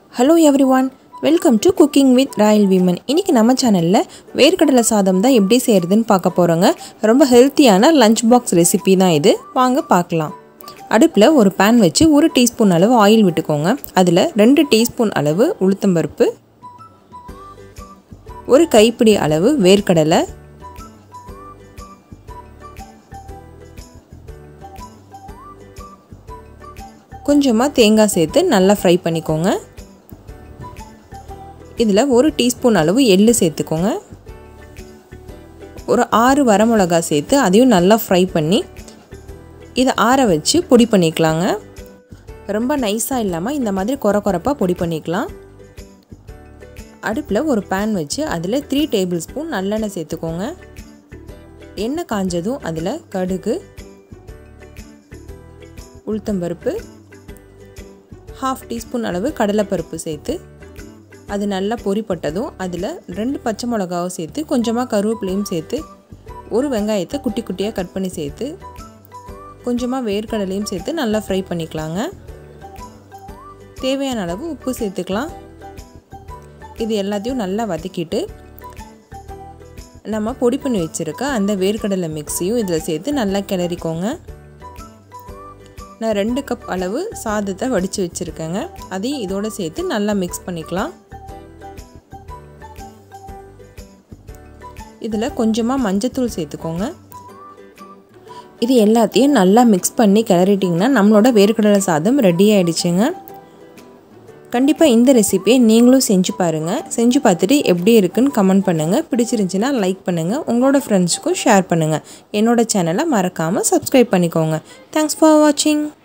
hello everyone welcome to cooking with royal women இன்றைக்கி நம்ம சேனலில் வேர்க்கடலை சாதம் தான் எப்படி செய்கிறதுன்னு பார்க்க போகிறோங்க ரொம்ப ஹெல்த்தியான லஞ்ச் பாக்ஸ் ரெசிபி தான் இது வாங்க பார்க்கலாம் அடுப்பில் ஒரு பேன் வச்சு ஒரு டீஸ்பூன் அளவு ஆயில் விட்டுக்கோங்க அதில் ரெண்டு டீஸ்பூன் அளவு உளுத்தம்பருப்பு ஒரு கைப்பிடி அளவு வேர்க்கடலை கொஞ்சமாக தேங்காய் சேர்த்து நல்லா ஃப்ரை பண்ணிக்கோங்க இதில் ஒரு டீஸ்பூன் அளவு எள்ளு சேர்த்துக்கோங்க ஒரு ஆறு வரமிளகா சேர்த்து அதையும் நல்லா ஃப்ரை பண்ணி இதை ஆற வச்சு பொடி பண்ணிக்கலாங்க ரொம்ப நைஸாக இல்லாமல் இந்த மாதிரி குறை குறைப்பாக பொடி பண்ணிக்கலாம் அடுப்பில் ஒரு பேன் வச்சு அதில் த்ரீ டேபிள் ஸ்பூன் நல்லெண்ணெய் சேர்த்துக்கோங்க எண்ணெய் காஞ்சதும் அதில் கடுகு உளுத்தம்பருப்பு ஹாஃப் டீஸ்பூன் அளவு கடலைப்பருப்பு சேர்த்து அது நல்லா பொரிப்பட்டதும் அதில் ரெண்டு பச்சை மிளகாவும் சேர்த்து கொஞ்சமாக கருவேப்பிலையும் சேர்த்து ஒரு வெங்காயத்தை குட்டி குட்டியாக கட் பண்ணி சேர்த்து கொஞ்சமாக வேர்க்கடலையும் சேர்த்து நல்லா ஃப்ரை பண்ணிக்கலாங்க தேவையான அளவு உப்பு சேர்த்துக்கலாம் இது எல்லாத்தையும் நல்லா வதக்கிட்டு நம்ம பொடி பண்ணி வச்சுருக்க அந்த வேர்க்கடலை மிக்ஸியும் இதில் சேர்த்து நல்லா கிளறிக்கோங்க நான் ரெண்டு கப் அளவு சாதத்தை வடித்து வச்சுருக்கேங்க அதையும் இதோடு சேர்த்து நல்லா மிக்ஸ் பண்ணிக்கலாம் இதில் கொஞ்சமாக மஞ்சத்தூள் சேர்த்துக்கோங்க இது எல்லாத்தையும் நல்லா மிக்ஸ் பண்ணி கிளறிட்டிங்கன்னா நம்மளோட வேர்க்கடலை சாதம் ரெடி ஆகிடுச்சுங்க கண்டிப்பாக இந்த ரெசிபியை நீங்களும் செஞ்சு பாருங்கள் செஞ்சு பார்த்துட்டு எப்படி இருக்குன்னு கமெண்ட் பண்ணுங்கள் பிடிச்சிருந்துச்சின்னா லைக் பண்ணுங்கள் உங்களோட ஃப்ரெண்ட்ஸுக்கும் ஷேர் பண்ணுங்கள் என்னோட சேனலை மறக்காமல் சப்ஸ்கிரைப் பண்ணிக்கோங்க தேங்க்ஸ் ஃபார் வாட்சிங்